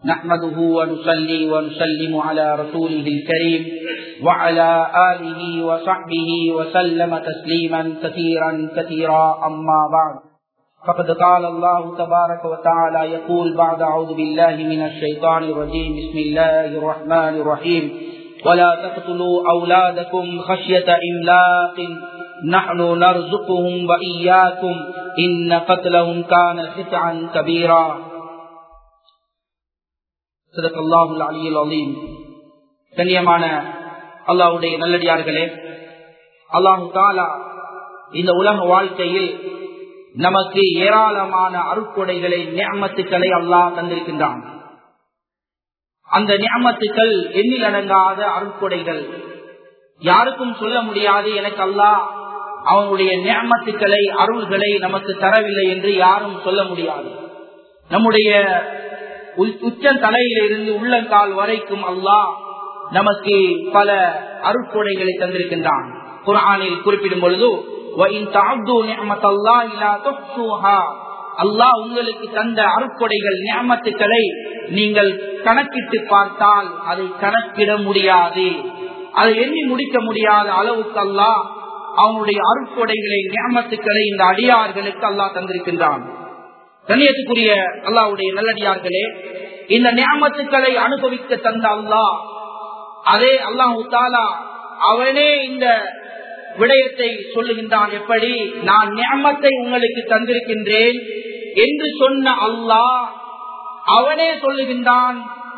نحمده ونصلي ونسلم على رسوله الكريم وعلى آله وصحبه وسلم تسليما كثيرا كثيرا أما بعد فقد قال الله تبارك وتعالى يقول بعد أعوذ بالله من الشيطان الرجيم بسم الله الرحمن الرحيم ولا تقتلوا أولادكم خشية إملاق نحن نرزقهم وإياكم إن قتلهم كان خطعا كبيرا صدق الله العلي العظيم கண்ணியமான அல்லாஹுடைய நல்லடியார்களே அல்லாஹு தாலா இந்த உலக வாழ்க்கையில் நமக்கு ஏராளமான அருட்கொடைகளை நியமத்துக்களை அல்லாஹ் தந்திருக்கின்றான் அந்த நியமத்துக்கள் எண்ணில் அடங்காத அருட்கொடைகள் யாருக்கும் சொல்ல முடியாது எனக்கு அல்லாஹ் அவனுடைய நியமத்துக்களை அருள்களை நமக்கு தரவில்லை என்று யாரும் சொல்ல முடியாது நம்முடைய உச்ச தலையிலிருந்து உள்ளங்கால் வரைக்கும் அல்லாஹ் நமக்கு பல அருட்கொடைகளை தந்திருக்கின்றான் குரானில் குறிப்பிடும் பொழுது அல்லாஹ் உங்களுக்கு தந்த அருட்கொடைகள் நியமத்துக்களை நீங்கள் கணக்கிட்டு பார்த்தால் அதை கணக்கிட முடியாது அதை எண்ணி முடிக்க முடியாத அளவுக்கு அல்லாஹ் அவனுடைய அருட்கொடைகளை நியமத்துக்களை இந்த அடியார்களுக்கு அல்லாஹ் தந்திருக்கின்றான் கண்ணியத்துக்குரிய அல்லாவுடைய நல்லடியார்களே இந்த நியமத்துக்களை அனுபவிக்க தந்த அல்லாஹ் அதே அல்லாஹு தாலா அவனே இந்த விடயத்தை சொல்லுகின்றான் எப்படி நான் நியமத்தை உங்களுக்கு தந்திருக்கின்றேன் என்று சொன்ன அல்லாஹ் அவனே சொல்லுகின்றான்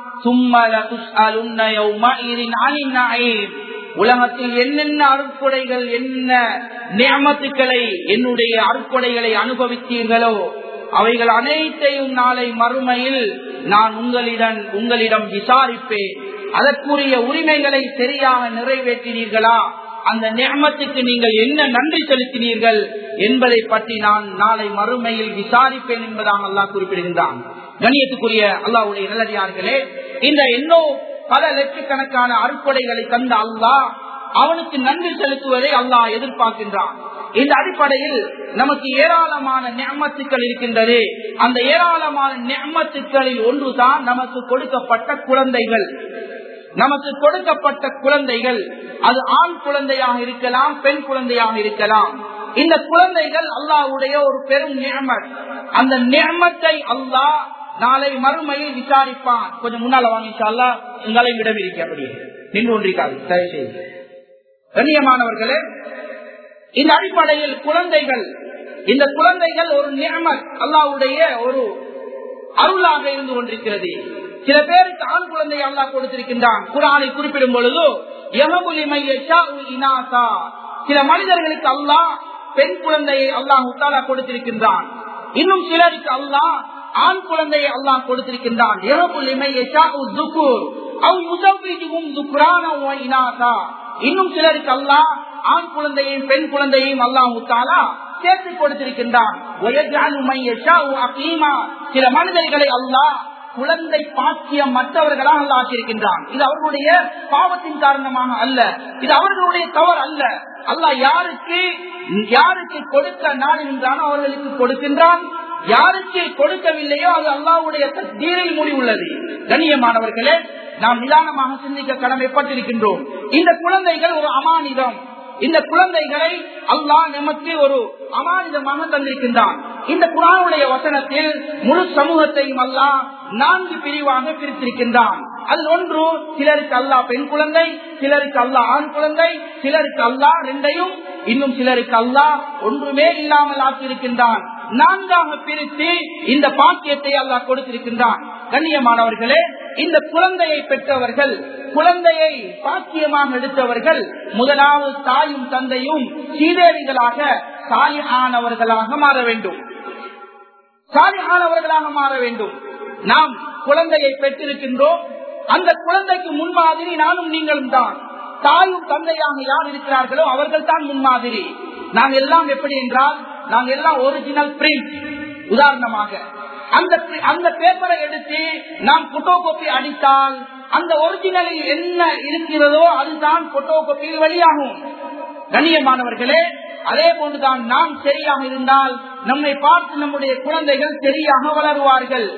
உலகத்தில் என்னென்ன அருட்கொடைகள் என்ன நியமத்துக்களை என்னுடைய அருட்கொடைகளை அனுபவித்தீர்களோ அவைகள் அனைத்தையும் நாளை மறுமையில் நான் உங்களிடம் உங்களிடம் விசாரிப்பேன் அதற்குரிய உரிமைகளை சரியாக நிறைவேற்றினீர்களா அந்த நியமத்துக்கு நீங்கள் என்ன நன்றி செலுத்தினீர்கள் என்பதை பற்றி நான் நாளை மறுமையில் விசாரிப்பேன் என்பதாக அல்லாஹ் குறிப்பிடுகின்றான் கணியத்துக்குரிய அல்லாவுடைய நல்லடியார்களே இந்த எண்ணோ பல லட்சக்கணக்கான அறுப்படைகளை தந்த அல்லாஹ் அவனுக்கு நன்றி செலுத்துவதை அல்லாஹ் எதிர்பார்க்கின்றான் இந்த அடிப்படையில் நமக்கு ஏராளமான நெம்மத்துக்கள் இருக்கின்றது அந்த ஏராளமான நெம்மத்துக்களில் ஒன்றுதான் நமக்கு கொடுக்கப்பட்ட குழந்தைகள் நமக்கு கொடுக்கப்பட்ட குழந்தைகள் அது ஆண் குழந்தையாக இருக்கலாம் பெண் குழந்தையாக இருக்கலாம் இந்த குழந்தைகள் அல்லாவுடைய ஒரு பெரும் நியமத் அந்த நியமத்தை அல்லாஹ் நாளை மறுமையில் விசாரிப்பான் கொஞ்சம் முன்னால வாங்கிச்சா உங்களை விடம் இருக்க அப்படி நின்று கொண்டிருக்காது தயவு செய்து கண்ணியமானவர்களே இந்த அடிப்படையில் குழந்தைகள் இந்த குழந்தைகள் ஒரு நியமத் அல்லாவுடைய ஒரு அருளாக இருந்து கொண்டிருக்கிறது சில பேருக்கு ஆண் குழந்தை அல்லா கொடுத்திருக்கின்றான் குரானை குறிப்பிடும் பொழுது சில மனிதர்களுக்கு அல்லாஹ் பெண் குழந்தையை அல்லாஹ் உத்தாலா கொடுத்திருக்கின்றான் இன்னும் சிலருக்கு அல்லாஹ் ஆண் குழந்தையை அல்லாஹ் கொடுத்திருக்கின்றான் இன்னும் சிலருக்கு அல்லாஹ் ஆண் குழந்தையும் பெண் குழந்தையும் அல்லாஹ் உத்தாலா சேர்த்து கொடுத்திருக்கின்றான் சில மனிதர்களை அல்லாஹ் குழந்தை பாக்கியம் மற்றவர்களாக அல்ல ஆக்கியிருக்கின்றான் இது அவர்களுடைய பாவத்தின் காரணமாக அல்ல இது அவர்களுடைய தவறு அல்ல அல்ல யாருக்கு யாருக்கு கொடுக்க நாடுகின்றானோ அவர்களுக்கு கொடுக்கின்றான் யாருக்கு கொடுக்கவில்லையோ அது அல்லாவுடைய தீரில் முடிவுள்ளது கண்ணியமானவர்களே நாம் நிதானமாக சிந்திக்க கடமைப்பட்டிருக்கின்றோம் இந்த குழந்தைகள் ஒரு அமானிதம் இந்த குழந்தைகளை அல்லாஹ் நமக்கு ஒரு அமானிதமாக தந்திருக்கின்றான் இந்த குரானுடைய வசனத்தில் முழு சமூகத்தையும் அல்லாஹ் நான்கு பிரிவாக பிரித்திருக்கின்றான் அதில் ஒன்று சிலருக்கு அல்லா பெண் குழந்தை சிலருக்கு அல்லா ஆண் குழந்தை சிலருக்கு அல்லா ரெண்டையும் இன்னும் சிலருக்கு அல்லா ஒன்றுமே இல்லாமல் ஆக்கியிருக்கின்றான் நான்காக பிரித்து இந்த பாக்கியத்தை அல்லாஹ் கொடுத்திருக்கின்றான் கண்ணியமானவர்களே இந்த குழந்தையை பெற்றவர்கள் குழந்தையை பாக்கியமாக எடுத்தவர்கள் முதலாவது தாயும் தந்தையும் சீதேவிகளாக சாலியானவர்களாக மாற வேண்டும் சாலியானவர்களாக மாற வேண்டும் நாம் குழந்தையை பெற்றிருக்கின்றோம் அந்த குழந்தைக்கு முன்மாதிரி நானும் நீங்களும் தான் தாயும் தந்தையாக யார் இருக்கிறார்களோ அவர்கள் தான் முன்மாதிரி நாங்கள் எல்லாம் எப்படி என்றால் நாங்கள் எல்லாம் ஒரிஜினல் பிரிண்ட் உதாரணமாக அந்த அந்த பேப்பரை எடுத்து நாம் போட்டோ கோப்பி அடித்தால் அந்த ஒரிஜினலில் என்ன இருக்கிறதோ அதுதான் போட்டோ கோப்பியில் வெளியாகும் கண்ணியமானவர்களே அதே போன்றுதான் நாம் சரியாக இருந்தால் நம்மை பார்த்து நம்முடைய குழந்தைகள் சரியாக வளருவார்கள்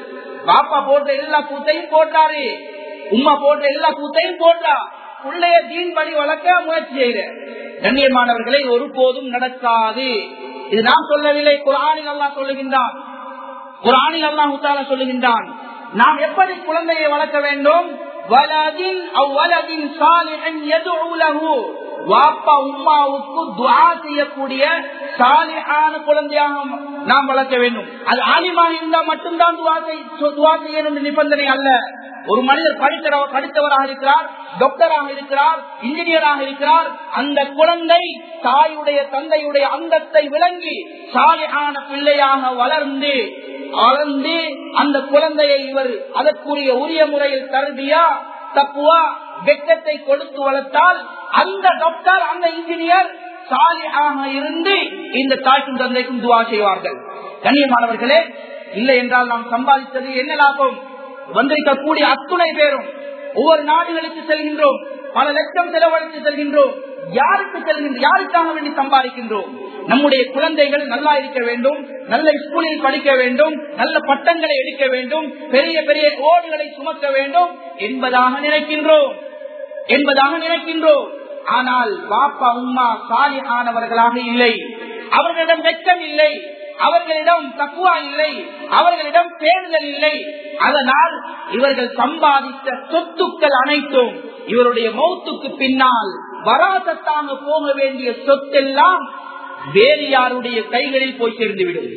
பாப்பா போடுற எல்லா கூத்தையும் போட்டாரு உமா போடுற எல்லா கூத்தையும் போட்டா பிள்ளைய தீன் படி வளர்க்க முயற்சி செய்யற கண்ணியமானவர்களை ஒருபோதும் நடக்காது இது நாம் சொல்லவில்லை குரானில் அல்லா சொல்லுகின்றான் குரானில் அல்லா முத்தால சொல்லுகின்றான் நாம் எப்படி குழந்தையை வளர்க்க வேண்டும் வலதின் அவ்வலதின் சாலிஹன் எதுலகு வாப்பா உம்மாவுக்கு துவா செய்யக்கூடிய சாலிஹான குழந்தையாக நாம் வளர்க்க வேண்டும் அது ஆலிமா இருந்தா மட்டும்தான் துவா துவா செய்யணும் நிபந்தனை அல்ல ஒரு மனிதர் படித்த படித்தவராக இருக்கிறார் டாக்டராக இருக்கிறார் இன்ஜினியராக இருக்கிறார் அந்த குழந்தை தாயுடைய தந்தையுடைய அந்தத்தை விளங்கி சாலியான பிள்ளையாக வளர்ந்து வளர்ந்து அந்த குழந்தையை இவர் அதற்குரிய உரிய முறையில் தருதியா தப்புவா வெக்கத்தை கொடுத்து வளர்த்தால் அந்த டாக்டர் அந்த இன்ஜினியர் சாலியாக இருந்து இந்த தாய்க்கும் தந்தைக்கும் துவா செய்வார்கள் கண்ணியமானவர்களே இல்லை என்றால் நாம் சம்பாதித்தது என்ன லாபம் வந்திருக்கக்கூடிய அத்துணை பேரும் ஒவ்வொரு நாடுகளுக்கு செல்கின்றோம் பல லட்சம் செலவழித்து செல்கின்றோம் யாருக்கு செல்கின்ற யாருக்காக வேண்டி சம்பாதிக்கின்றோம் நம்முடைய குழந்தைகள் நல்லா இருக்க வேண்டும் நல்ல ஸ்கூலில் படிக்க வேண்டும் நல்ல பட்டங்களை எடுக்க வேண்டும் பெரிய பெரிய ஓடுகளை சுமக்க வேண்டும் என்பதாக நினைக்கின்றோம் என்பதாக நினைக்கின்றோம் ஆனால் பாப்பா உம்மா சாலி ஆனவர்களாக இல்லை அவர்களிடம் வெட்கம் இல்லை அவர்களிடம் தக்குவா இல்லை அவர்களிடம் பேணுதல் இல்லை அதனால் இவர்கள் சம்பாதித்த சொத்துக்கள் அனைத்தும் இவருடைய மௌத்துக்கு பின்னால் வராசத்தாக போக வேண்டிய சொத்தெல்லாம் வேறு யாருடைய கைகளில் போய் சேர்ந்துவிடும்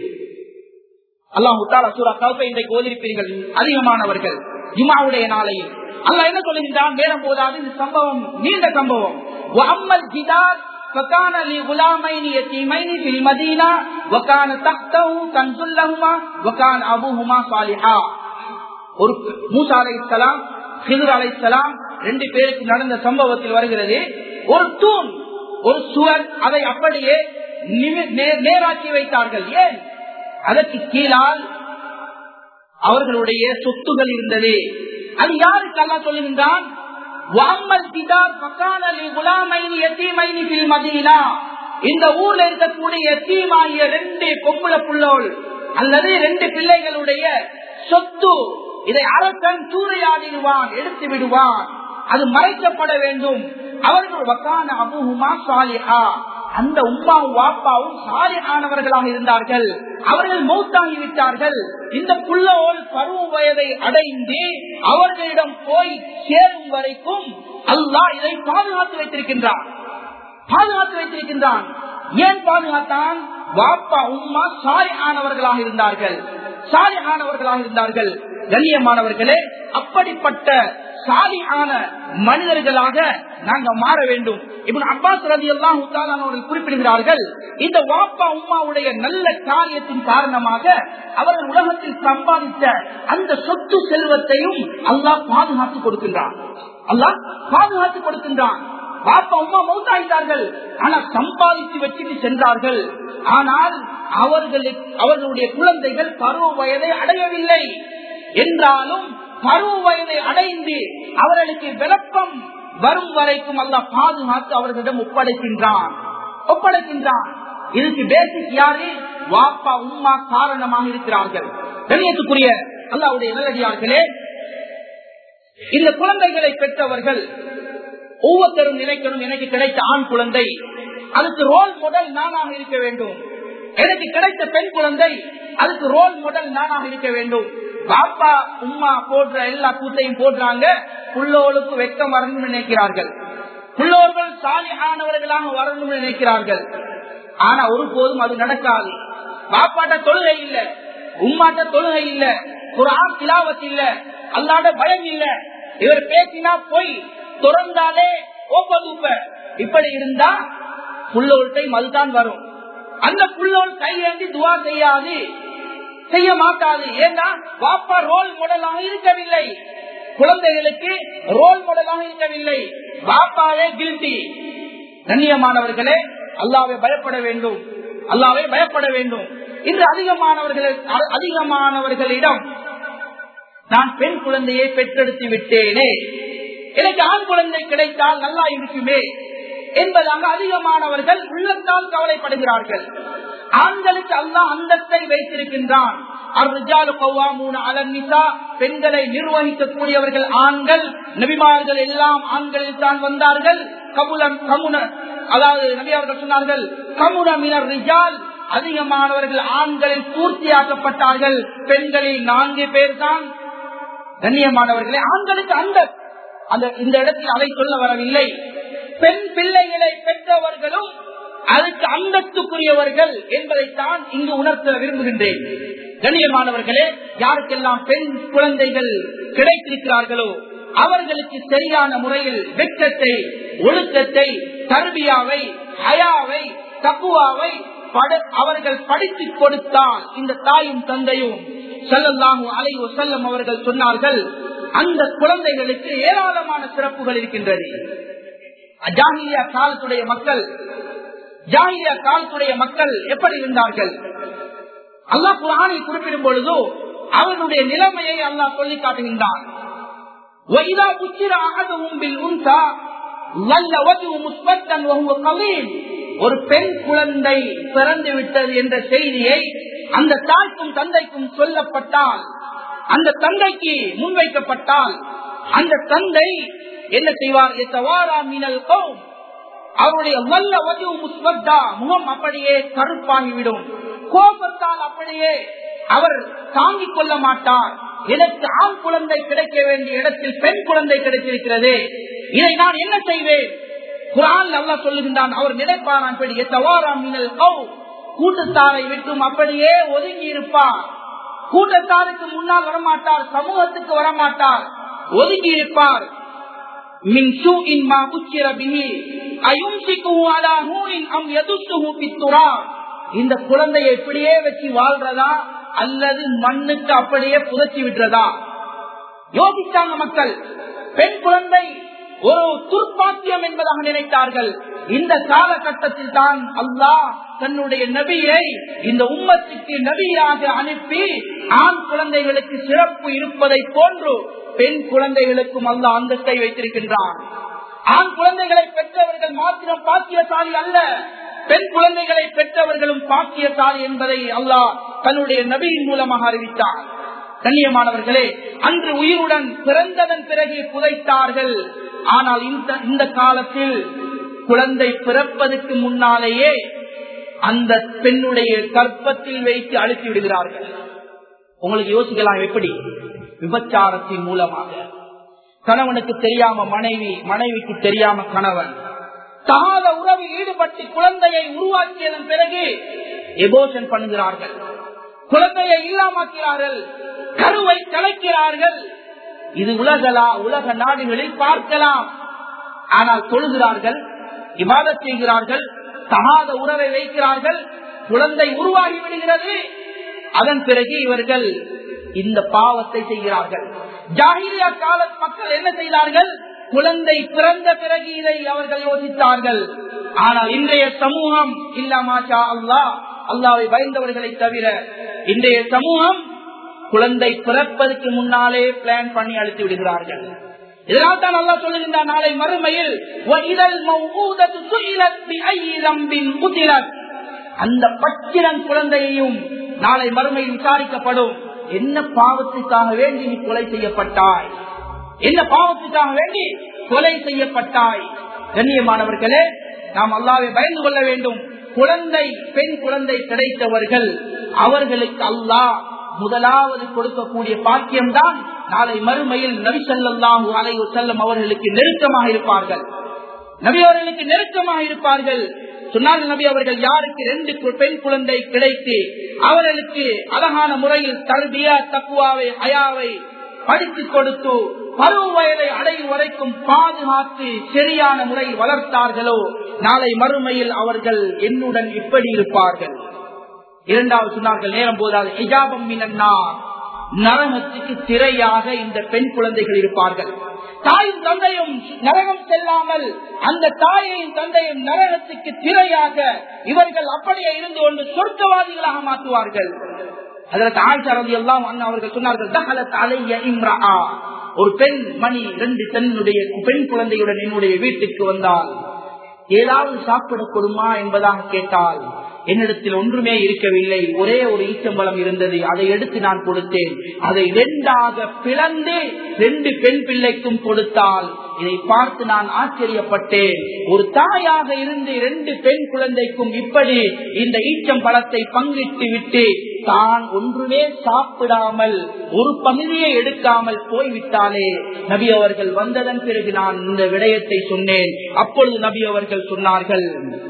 அல்லாஹு தாலா சூரா கல்பை இன்றைக்கு ஓதிருப்பீர்கள் அதிகமானவர்கள் ஜுமாவுடைய நாளையில் அல்ல என்ன சொல்லுகின்றான் நேரம் போதாது இந்த சம்பவம் நீண்ட சம்பவம் அம்மல் ஜிதார் فكان لغلامين يتيمين في المدينة وكان تحته كنز لهما وكان أبوهما صالحا ஒரு மூசா அலை இஸ்லாம் ஹிதர் அலை இஸ்லாம் ரெண்டு பேருக்கு நடந்த சம்பவத்தில் வருகிறது ஒரு தூண் ஒரு சுவர் அதை அப்படியே நேராக்கி வைத்தார்கள் ஏன் அதற்கு கீழால் அவர்களுடைய சொத்துகள் இருந்தது அது யாருக்கு அல்லா சொல்லுகின்றான் இந்த ஊர்ல இருக்கக்கூடிய எத்தீமாகிய ரெண்டு பொம்பளை புள்ளோள் அல்லது ரெண்டு பிள்ளைகளுடைய சொத்து இதை அரசன் சூறையாடிடுவான் எடுத்து விடுவான் அது மறைக்கப்பட வேண்டும் அவர்கள் வக்கான அபுஹுமா சாலிஹா அந்த உமாவும் வாப்பாவும் சாலிஹானவர்களாக இருந்தார்கள் அவர்கள் மௌத்தாகி விட்டார்கள் இந்த புள்ளோல் பருவ வயதை அடைந்து அவர்களிடம் போய் சேரும் வரைக்கும் அல்லாஹ் இதை பாதுகாத்து வைத்திருக்கின்றான் பாதுகாத்து வைத்திருக்கின்றான் ஏன் பாதுகாத்தான் வாப்பா உம்மா சாரி ஆனவர்களாக இருந்தார்கள் சாரி ஆனவர்களாக இருந்தார்கள் கண்ணியமானவர்களே அப்படிப்பட்ட சாலியான மனிதர்களாக நாங்க மாற வேண்டும் இப்ப அப்பாஸ் ரதி எல்லாம் அவர்கள் குறிப்பிடுகிறார்கள் இந்த வாப்பா உம்மாவுடைய நல்ல காரியத்தின் காரணமாக அவர்கள் உலகத்தில் சம்பாதித்த அந்த சொத்து செல்வத்தையும் அல்லாஹ் பாதுகாத்து கொடுக்கின்றான் அல்லாஹ் பாதுகாத்து கொடுக்கின்றான் பாப்பா அம்மா மௌத்தாயிட்டார்கள் ஆனா சம்பாதித்து வச்சுட்டு சென்றார்கள் ஆனால் அவர்களுக்கு அவர்களுடைய குழந்தைகள் பருவ வயதை அடையவில்லை என்றாலும் பருவ வயதை அடைந்து அவர்களுக்கு விளக்கம் வரும் வரைக்கும் அல்ல பாதுகாத்து அவர்களிடம் ஒப்படைக்கின்றான் ஒப்படைக்கின்றான் இதுக்கு பேசிக் யாரு வாப்பா உம்மா காரணமாக இருக்கிறார்கள் கண்ணியத்துக்குரிய அல்லாவுடைய நல்லடியார்களே இந்த குழந்தைகளை பெற்றவர்கள் ஒவ்வொருத்தரும் நினைக்கணும் எனக்கு கிடைத்த ஆண் குழந்தை அதுக்கு ரோல் மாடல் நானாக இருக்க வேண்டும் எனக்கு கிடைத்த பெண் குழந்தை அதுக்கு ரோல் மாடல் நானாக இருக்க வேண்டும் பாப்பா உம்மா போடுற எல்லா கூத்தையும் போடுறாங்க புள்ளோளுக்கு வெக்கம் வரணும் நினைக்கிறார்கள் புள்ளோர்கள் சாலியானவர்களாக வரணும் நினைக்கிறார்கள் ஆனா ஒருபோதும் அது நடக்காது பாப்பாட்ட தொழுகை இல்ல உம்மாட்ட தொழுகை இல்ல ஒரு ஆசிலாவத் இல்ல அல்லாட பயம் இல்ல இவர் பேசினா போய் திறந்தாலே ஓப்பதூப்ப இப்படி இருந்தா புள்ளோட்டை மதுதான் வரும் அந்த புள்ளோல் கையேந்தி துவா செய்யாது செய்ய மாட்டாது ஏன்னா பாப்பா ரோல் மாடலாக இருக்கவில்லை குழந்தைகளுக்கு ரோல் மாடலாக இருக்கவில்லை பாப்பாவே கில்டி கண்ணியமானவர்களே அல்லாவை பயப்பட வேண்டும் அல்லாவை பயப்பட வேண்டும் இன்று அதிகமானவர்கள் அதிகமானவர்களிடம் நான் பெண் குழந்தையை பெற்றெடுத்து விட்டேனே எனக்கு ஆண் குழந்தை கிடைத்தால் நல்லா இருக்குமே என்பதாக அதிகமானவர்கள் உள்ளத்தால் கவலைப்படுகிறார்கள் ஆண்களுக்கு அல்லா அந்தத்தை வைத்திருக்கின்றான் அர்ரிஜாலு கவ்வாமூன அலன் நிசா பெண்களை நிர்வகிக்கக்கூடியவர்கள் ஆண்கள் நபிமார்கள் எல்லாம் ஆண்களில் தான் வந்தார்கள் கமுலம் கமுன அதாவது நபி அவர்கள் சொன்னார்கள் கமுன மினர் ரிஜால் அதிகமானவர்கள் ஆண்களில் பூர்த்தியாக்கப்பட்டார்கள் பெண்களில் நான்கு பேர் தான் கண்ணியமானவர்களே ஆண்களுக்கு அந்த அந்த இந்த இடத்தில் அதை சொல்ல வரவில்லை பெண் பிள்ளைகளை பெற்றவர்களும் அதுக்கு அந்தத்துக்குரியவர்கள் என்பதைத்தான் இங்கு உணர்த்த விரும்புகின்றேன் கண்ணியமானவர்களே யாருக்கெல்லாம் பெண் குழந்தைகள் கிடைத்திருக்கிறார்களோ அவர்களுக்கு சரியான முறையில் வெட்கத்தை ஒழுக்கத்தை தர்பியாவை ஹயாவை தக்குவாவை அவர்கள் படித்து கொடுத்தால் இந்த தாயும் தந்தையும் செல்லல்லாஹு அலை செல்லம் அவர்கள் சொன்னார்கள் அந்த குழந்தைகளுக்கு ஏராளமான சிறப்புகள் இருக்கின்றது ஜாகிலியா காலத்துடைய மக்கள் ஜாகிலியா காலத்துடைய மக்கள் எப்படி இருந்தார்கள் அல்லாஹ் குரானை குறிப்பிடும் பொழுதோ அவர்களுடைய நிலைமையை அல்லாஹ் சொல்லி காட்டுகின்றான் ஒரு பெண் குழந்தை பிறந்து விட்டது என்ற செய்தியை அந்த தாய்க்கும் தந்தைக்கும் சொல்லப்பட்டால் அந்த தந்தைக்கு முன்வைக்கப்பட்டால் அந்த தந்தை என்ன செய்வார் அவருடைய வல்ல வது முஸ்வத்தா முகம் அப்படியே கருப்பாகிவிடும் கோபத்தால் அப்படியே அவர் தாங்கிக் கொள்ள மாட்டார் எனக்கு ஆண் குழந்தை கிடைக்க வேண்டிய இடத்தில் பெண் குழந்தை கிடைத்திருக்கிறது இதை நான் என்ன செய்வேன் குரான் அல்லா சொல்லுகின்றான் அவர் நினைப்பாரான் கூட்டத்தாரை விட்டும் அப்படியே ஒதுங்கி இருப்பார் கூட்டத்தாருக்கு முன்னால் வரமாட்டார் சமூகத்துக்கு வரமாட்டார் ஒதுங்கி இருப்பார் இந்த குழந்தையை எப்படியே வச்சு வாழ்றதா அல்லது மண்ணுக்கு அப்படியே புதைச்சி விடுறதா யோசிச்சாங்க மக்கள் பெண் குழந்தை ஒரு துர்ப்பாக்கியம் என்பதாக நினைத்தார்கள் இந்த காலகட்டத்தில் தான் அல்லாஹ் தன்னுடைய நபியை இந்த உம்மத்துக்கு நபியாக அனுப்பி ஆண் குழந்தைகளுக்கு சிறப்பு இருப்பதை போன்று பெண் குழந்தைகளுக்கும் அல்ல அந்தத்தை வைத்திருக்கின்றான் ஆண் குழந்தைகளை பெற்றவர்கள் மாத்திரம் பாக்கியசாலி அல்ல பெண் குழந்தைகளை பெற்றவர்களும் பாக்கியசாலி என்பதை அல்லாஹ் தன்னுடைய நபியின் மூலமாக அறிவித்தார் கண்ணியமானவர்களே அன்று உயிருடன் பிறந்ததன் பிறகு புதைத்தார்கள் ஆனால் இந்த இந்த காலத்தில் குழந்தை பிறப்பதற்கு முன்னாலேயே அந்த பெண்ணுடைய கற்பத்தில் வைத்து அழுத்தி விடுகிறார்கள் உங்களுக்கு யோசிக்கலாம் எப்படி விபச்சாரத்தின் மூலமாக கணவனுக்கு தெரியாம மனைவி மனைவிக்கு தெரியாம கணவன் தகாத உறவில் ஈடுபட்டு குழந்தையை உருவாக்கியதன் பிறகு எபோஷன் பண்ணுகிறார்கள் குழந்தையை இல்லாமக்கிறார்கள் கருவை கலைக்கிறார்கள் இது உலகளா உலக நாடுகளில் பார்க்கலாம் ஆனால் தொழுகிறார்கள் இவாதம் செய்கிறார்கள் தகாத உறவை வைக்கிறார்கள் குழந்தை உருவாகி விடுகிறது அதன் பிறகு இவர்கள் இந்த பாவத்தை செய்கிறார்கள் ஜாகிரியா கால மக்கள் என்ன செய்தார்கள் குழந்தை பிறந்த பிறகு இதை அவர்கள் யோசித்தார்கள் ஆனால் இன்றைய சமூகம் இல்லாமாஷா அல்லா அல்லாவை பயந்தவர்களை தவிர இன்றைய சமூகம் குழந்தை பிறப்பதற்கு முன்னாலே பிளான் பண்ணி அழுத்தி விடுகிறார்கள் இதனால் தான் அல்லா சொல்லுகின்றார் நாளை மறுமையில் அந்த பச்சிரன் குழந்தையையும் நாளை மறுமையில் விசாரிக்கப்படும் என்ன பாவத்துக்காக வேண்டி நீ கொலை செய்யப்பட்டாய் என்ன பாவத்துக்காக வேண்டி கொலை செய்யப்பட்டாய் கண்ணியமானவர்களே நாம் அல்லாவை பயந்து கொள்ள வேண்டும் குழந்தை பெண் குழந்தை கிடைத்தவர்கள் அவர்களுக்கு அல்லாஹ் முதலாவது கொடுக்கக்கூடிய பாக்கியம்தான் நாளை மறுமையில் நபி சொல்லாஹு அலைவு செல்லம் அவர்களுக்கு நெருக்கமாக இருப்பார்கள் நபி அவர்களுக்கு நெருக்கமாக இருப்பார்கள் சொன்னார்கள் நபி அவர்கள் யாருக்கு ரெண்டு பெண் குழந்தை கிடைத்து அவர்களுக்கு அழகான முறையில் தர்பியா தக்குவாவை அயாவை படித்து கொடுத்து பருவ வயதை அடையும் வரைக்கும் பாதுகாத்து சரியான முறையில் வளர்த்தார்களோ நாளை மறுமையில் அவர்கள் என்னுடன் இப்படி இருப்பார்கள் இரண்டாவது சொன்னார்கள் நேரம் போதாது ஹிஜாபம் மினன்னா நரகத்துக்கு திரையாக இந்த பெண் குழந்தைகள் இருப்பார்கள் தாயும் தந்தையும் நரகம் செல்லாமல் அந்த தாயையும் தந்தையும் நரகத்துக்கு திரையாக இவர்கள் அப்படியே இருந்து கொண்டு சொர்க்கவாதிகளாக மாற்றுவார்கள் அதற்கு ஆழ்ச்சாரதி எல்லாம் அவர்கள் சொன்னார்கள் தகலத் அலைய இம்ரா ஒரு பெண் மணி ரெண்டு பெண்ணுடைய பெண் குழந்தையுடன் என்னுடைய வீட்டுக்கு வந்தால் ஏதாவது சாப்பிட கொடுமா என்பதாக கேட்டால் என்னிடத்தில் ஒன்றுமே இருக்கவில்லை ஒரே ஒரு ஈச்சம்பழம் இருந்தது அதை எடுத்து நான் கொடுத்தேன் அதை இரண்டாக பிளந்து ரெண்டு பெண் பிள்ளைக்கும் கொடுத்தால் இதை பார்த்து நான் ஆச்சரியப்பட்டேன் ஒரு தாயாக இருந்து ரெண்டு பெண் குழந்தைக்கும் இப்படி இந்த ஈச்சம் பழத்தை பங்கிட்டு விட்டு தான் ஒன்றுமே சாப்பிடாமல் ஒரு பகுதியை எடுக்காமல் போய்விட்டாலே நபி அவர்கள் வந்ததன் பிறகு நான் இந்த விடயத்தை சொன்னேன் அப்பொழுது நபி அவர்கள் சொன்னார்கள்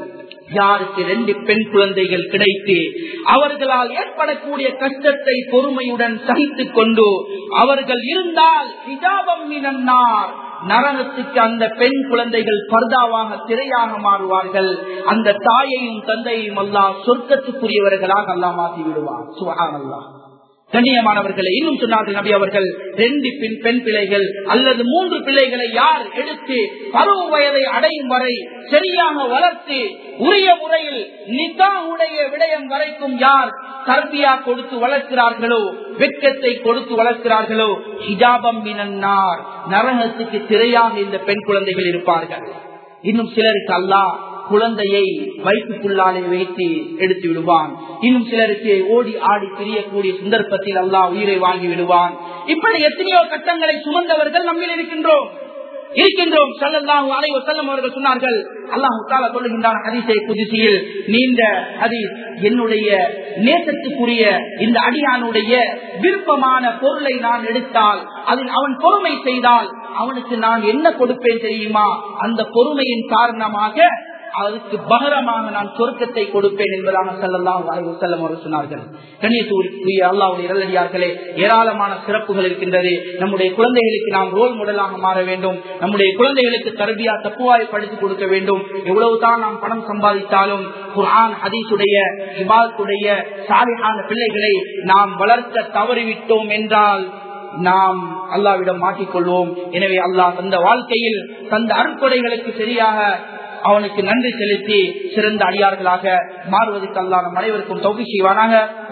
யாருக்கு ரெண்டு பெண் குழந்தைகள் கிடைத்து அவர்களால் ஏற்படக்கூடிய கஷ்டத்தை பொறுமையுடன் சகித்துக் கொண்டு அவர்கள் இருந்தால் ஹிஜாபம் மினன்னார் நரகத்துக்கு அந்த பெண் குழந்தைகள் பர்தாவாக திரையாக மாறுவார்கள் அந்த தாயையும் தந்தையும் அல்லா சொர்க்கத்துக்குரியவர்களாக அல்லா மாற்றி விடுவார் சுகான் அல்லா கண்ணியமானவர்களை இன்னும் சொன்னார்கள் நபி அவர்கள் ரெண்டு பெண் பெண் பிள்ளைகள் அல்லது மூன்று பிள்ளைகளை யார் எடுத்து பருவ வயதை அடையும் வரை சரியாக வளர்த்து உரிய முறையில் நிதா உடைய விடயம் வரைக்கும் யார் தர்பியா கொடுத்து வளர்க்கிறார்களோ வெட்கத்தை கொடுத்து வளர்க்கிறார்களோ ஹிஜாபம் மினன்னார் நரகத்துக்கு திரையாக இந்த பெண் குழந்தைகள் இருப்பார்கள் இன்னும் சிலருக்கு அல்லாஹ் குழந்தையை வயிற்றுக்குள்ளாலே வைத்து எடுத்து விடுவான் இன்னும் சிலருக்கு ஓடி ஆடி திரியக்கூடிய சந்தர்ப்பத்தில் அல்லாஹ் உயிரை வாங்கி விடுவான் இப்படி எத்தனையோ கட்டங்களை சுமந்தவர்கள் நம்மில் இருக்கின்றோம் இருக்கின்றோம் சல்லல்லாஹு அலைஹி வஸல்லம் அவர்கள் சொன்னார்கள் அல்லாஹ் தஆலா சொல்லுகின்றான் ஹதீஸை குதிசியில் நீண்ட ஹதீஸ் என்னுடைய நேசத்துக்குரிய இந்த அடியானுடைய விருப்பமான பொருளை நான் எடுத்தால் அதில் அவன் பொறுமை செய்தால் அவனுக்கு நான் என்ன கொடுப்பேன் தெரியுமா அந்த பொறுமையின் காரணமாக அதுக்கு பகரமாக நான் சொர்க்கத்தை கொடுப்பேன் என்பதாக செல்லலாம் செல்லம் அவர் சொன்னார்கள் கண்ணியத்துக்குரிய அல்லாவுடைய இரலடியார்களே ஏராளமான சிறப்புகள் இருக்கின்றது நம்முடைய குழந்தைகளுக்கு நாம் ரோல் மாடலாக மாற வேண்டும் நம்முடைய குழந்தைகளுக்கு கருவியா தப்புவாய் படித்து கொடுக்க வேண்டும் எவ்வளவுதான் நாம் பணம் சம்பாதித்தாலும் குர்ஆன் ஹதீசுடைய இபாத்துடைய சாலிஹான பிள்ளைகளை நாம் வளர்க்க தவறிவிட்டோம் என்றால் நாம் அல்லாவிடம் மாற்றிக்கொள்வோம் எனவே அல்லாஹ் தந்த வாழ்க்கையில் தந்த அருட்கொடைகளுக்கு சரியாக அவனுக்கு நன்றி செலுத்தி சிறந்த அடியார்களாக மாறுவதற்கு அல்லாஹ் நம் அனைவருக்கும் தொகை செய்வானாக